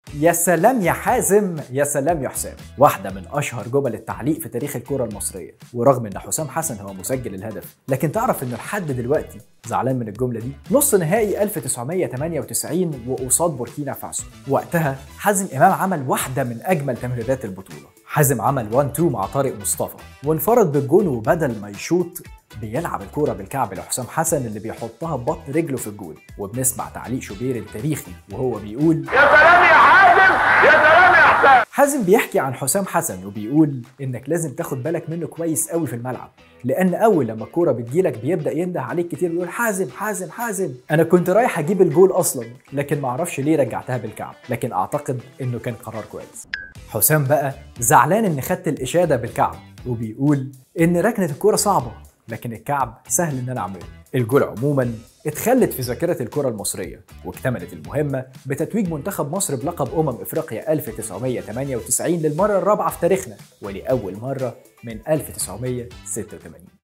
يا سلام يا حازم يا سلام يا حسام واحدة من أشهر جمل التعليق في تاريخ الكرة المصرية ورغم إن حسام حسن هو مسجل الهدف لكن تعرف إنه لحد دلوقتي زعلان من الجملة دي نص نهائي 1998 وقصاد بوركينا فاسو وقتها حازم إمام عمل واحدة من أجمل تمريرات البطولة حازم عمل 1 2 مع طارق مصطفى وانفرد بالجون وبدل ما يشوط بيلعب الكوره بالكعب لحسام حسن اللي بيحطها ببطن رجله في الجول وبنسمع تعليق شوبير التاريخي وهو بيقول يا سلام يا حازم يا سلام يا حسام حازم بيحكي عن حسام حسن وبيقول انك لازم تاخد بالك منه كويس قوي في الملعب لان اول لما الكوره بتجيلك بيبدا ينده عليك كتير ويقول حازم حازم حازم انا كنت رايح اجيب الجول اصلا لكن معرفش ليه رجعتها بالكعب لكن اعتقد انه كان قرار كويس حسام بقى زعلان ان خدت الاشاده بالكعب وبيقول ان ركنه الكوره صعبه لكن الكعب سهل ان انا اعمله الجول عموما اتخلت في ذاكرة الكرة المصرية واكتملت المهمة بتتويج منتخب مصر بلقب أمم إفريقيا 1998 للمرة الرابعة في تاريخنا ولأول مرة من 1986